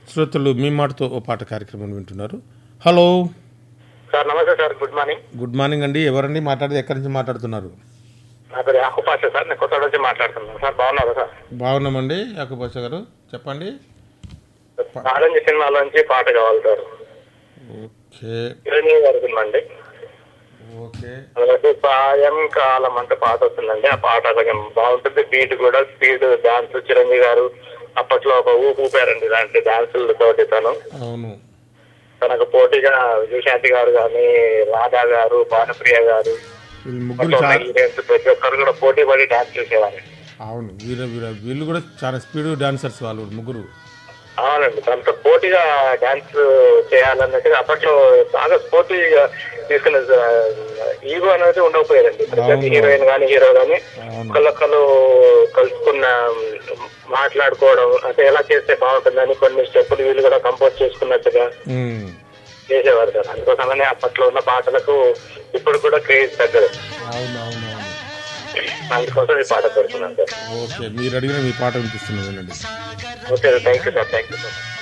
శ్రోతలు మీ మాటతో ఓ పాట కార్యక్రమం వింటున్నారు హలో సార్ నమస్తే sir good morning good morning అండి ఎవరండి మాట్లాడేది ఎక్కడి నుంచి మాట్లాడుతున్నారు నా పేరు యాహూ పాషా సార్ నేను కొత్త నుంచి మాట్లాడుతున్నాను సార్ బాగున్నారా సార్ బాగున్నామండి యాకూబ్ బాషా గారు చెప్పండి నారంజ సినిమాలోంచి పాట కావాలి సార్ ఓకే చిరంజీవి గారి సినిమా అండి ఓకే అలాగే సాయంకాలం అంటే పాట వస్తుందండి ఆ పాట కొంచెం బాగుంటుంది బీట్ కూడా స్పీడ్ డాన్స్ చిరంజీవి గారు అప్పట్లో ఒక ఊపు ఊపారండి ఇలాంటి డాన్సులతోటి తను అవును తనకు పోటీగా విజయశాంతి గారు కానీ రాధా గారు భానుప్రియ గారు వీళ్ళు ముగ్గురు మొత్తం చాలా హీరోయిన్స్ ప్రతి ఒక్కరు కూడా పోటీ పడి డాన్స్ చేసేవారు అవును వీళ్ళ వీళ్ళ వీళ్ళు కూడా చాలా స్పీడ్ డాన్సర్స్ వాళ్ళు ముగ్గురు అవునండి తనతో పోటీగా డాన్స్ చేయాలన్నట్టుగా అప్పట్లో బాగా స్పోర్టివ్గా తీసుకునే ఈగో అనేది ఉండకపోయారండి ప్రతి అవును. హీరోయిన్ కానీ హీరో కానీ అవును ఒకళ్ళొక్కరు కలుసుకున్న మాట్లాడుకోవడం అంటే ఎలా చేస్తే బాగుంటుందని కొన్ని స్టెప్పులు వీళ్ళు కూడా కంపోజ్ చేసుకున్నట్టుగా ఉమ్. చేసేవారు సార్ అందుకోసమనే అప్పట్లో ఉన్న పాటలకు ఇప్పుడు కూడా క్రేజ్ తగ్గదు అవును అవును అవును అందుకోసం ఈ పాట కోరుకున్నాను సార్ ఓకే మీరు అడిగిన మీ పాట వినిపిస్తున్నది వినండి okay thank you sir thank you sir